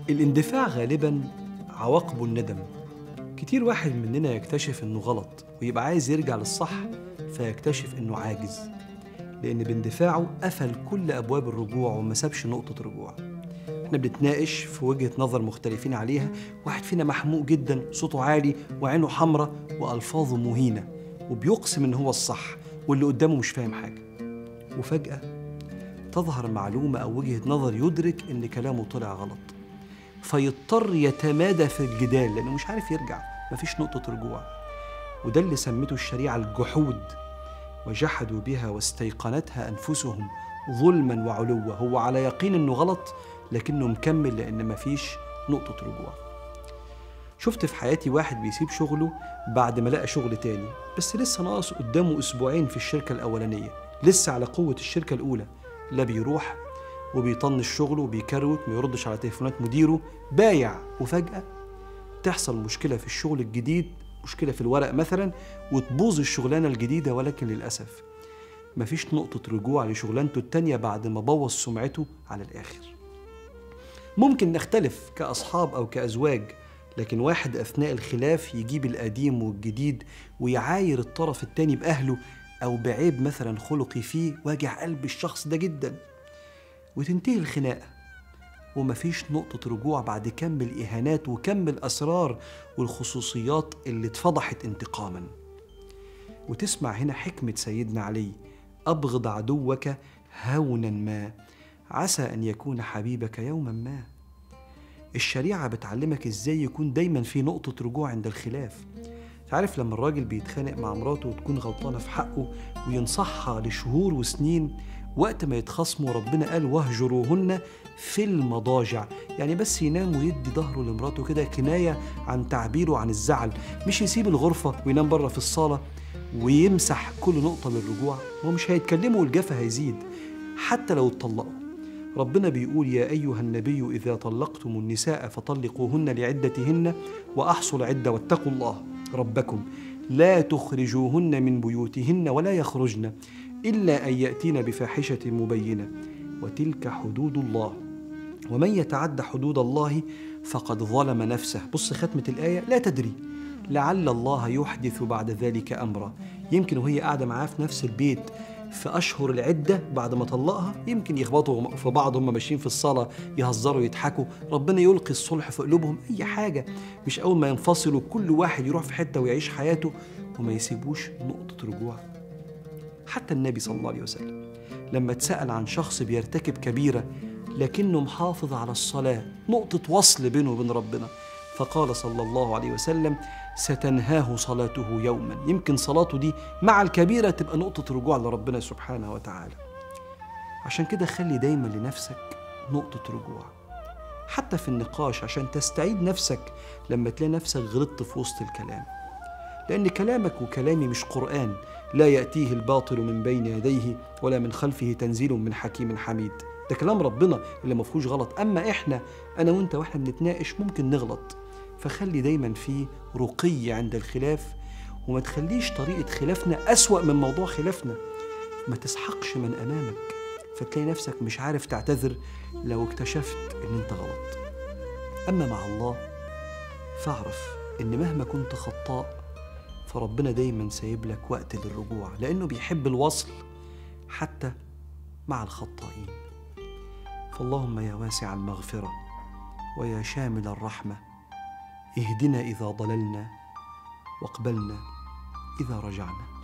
الاندفاع غالبا عواقبه الندم كتير واحد مننا يكتشف انه غلط ويبقى عايز يرجع للصح فيكتشف انه عاجز لان باندفاعه قفل كل ابواب الرجوع وما سابش نقطه رجوع احنا بنتناقش في وجهه نظر مختلفين عليها واحد فينا محموق جدا صوته عالي وعينه حمراء والفاظه مهينه وبيقسم ان هو الصح واللي قدامه مش فاهم حاجه وفجاه تظهر معلومه او وجهه نظر يدرك ان كلامه طلع غلط فيضطر يتمادى في الجدال لانه مش عارف يرجع مفيش نقطه رجوع وده اللي سمته الشريعه الجحود وجحدوا بها واستيقنتها انفسهم ظلما وعلوا هو على يقين انه غلط لكنه مكمل لان مفيش نقطه رجوع شفت في حياتي واحد بيسيب شغله بعد ما لقى شغل تاني بس لسه ناقص قدامه اسبوعين في الشركه الاولانيه لسه على قوه الشركه الاولى لا بيروح وبيطنش شغله وبيكروت ما يردش على تليفونات مديره بايع وفجاه تحصل مشكله في الشغل الجديد مشكله في الورق مثلا وتبوظ الشغلانه الجديده ولكن للاسف مفيش نقطه رجوع لشغلانته التانيه بعد ما بوظ سمعته على الاخر ممكن نختلف كاصحاب او كازواج لكن واحد اثناء الخلاف يجيب القديم والجديد ويعاير الطرف التاني باهله او بعيب مثلا خلقي فيه واجع قلب الشخص ده جدا وتنتهي الخناقه ومفيش نقطة رجوع بعد كم الإهانات وكم الأسرار والخصوصيات اللي اتفضحت انتقاما وتسمع هنا حكمة سيدنا علي أبغض عدوك هونا ما عسى أن يكون حبيبك يوما ما الشريعة بتعلمك إزاي يكون دايما في نقطة رجوع عند الخلاف تعرف لما الراجل بيتخانق مع مراته وتكون غلطانة في حقه وينصحها لشهور وسنين وقت ما يتخاصموا ربنا قال واهجروهن في المضاجع يعني بس ينام ويدي ظهره لمراته كده كناية عن تعبيره عن الزعل مش يسيب الغرفة وينام بره في الصالة ويمسح كل نقطة للرجوع هو مش هيتكلموا والجفا هيزيد حتى لو اتطلقوا ربنا بيقول يا أيها النبي إذا طلقتم النساء فطلقوهن لعدتهن وأحصوا العدة واتقوا الله ربكم لا تخرجوهن من بيوتهن ولا يخرجن إلا أن يأتين بفاحشة مبينة وتلك حدود الله ومن يتعد حدود الله فقد ظلم نفسه بص ختمة الآية لا تدري لعل الله يحدث بعد ذلك أمرا يمكن وهي قاعدة معاه في نفس البيت في أشهر العدة بعد ما طلقها يمكن يخبطوا في بعض هم ماشيين في الصلاة يهزروا يضحكوا ربنا يلقي الصلح في قلوبهم أي حاجة مش أول ما ينفصلوا كل واحد يروح في حتة ويعيش حياته وما يسيبوش نقطة رجوع حتى النبي صلى الله عليه وسلم لما اتسأل عن شخص بيرتكب كبيرة لكنه محافظ على الصلاة نقطة وصل بينه وبين ربنا فقال صلى الله عليه وسلم ستنهاه صلاته يوما يمكن صلاته دي مع الكبيرة تبقى نقطة رجوع لربنا سبحانه وتعالى عشان كده خلي دايما لنفسك نقطة رجوع حتى في النقاش عشان تستعيد نفسك لما تلاقي نفسك غلطت في وسط الكلام لأن كلامك وكلامي مش قرآن لا يأتيه الباطل من بين يديه ولا من خلفه تنزيل من حكيم حميد ده كلام ربنا اللي ما فيهوش غلط أما إحنا أنا وأنت وإحنا بنتناقش ممكن نغلط فخلي دايما في رقي عند الخلاف وما تخليش طريقة خلافنا أسوأ من موضوع خلافنا ما تسحقش من أمامك فتلاقي نفسك مش عارف تعتذر لو اكتشفت إن أنت غلط أما مع الله فاعرف إن مهما كنت خطاء فربنا دايما سايب لك وقت للرجوع لأنه بيحب الوصل حتى مع الخطائين فاللهم يا واسع المغفرة ويا شامل الرحمة اهدنا إذا ضللنا واقبلنا إذا رجعنا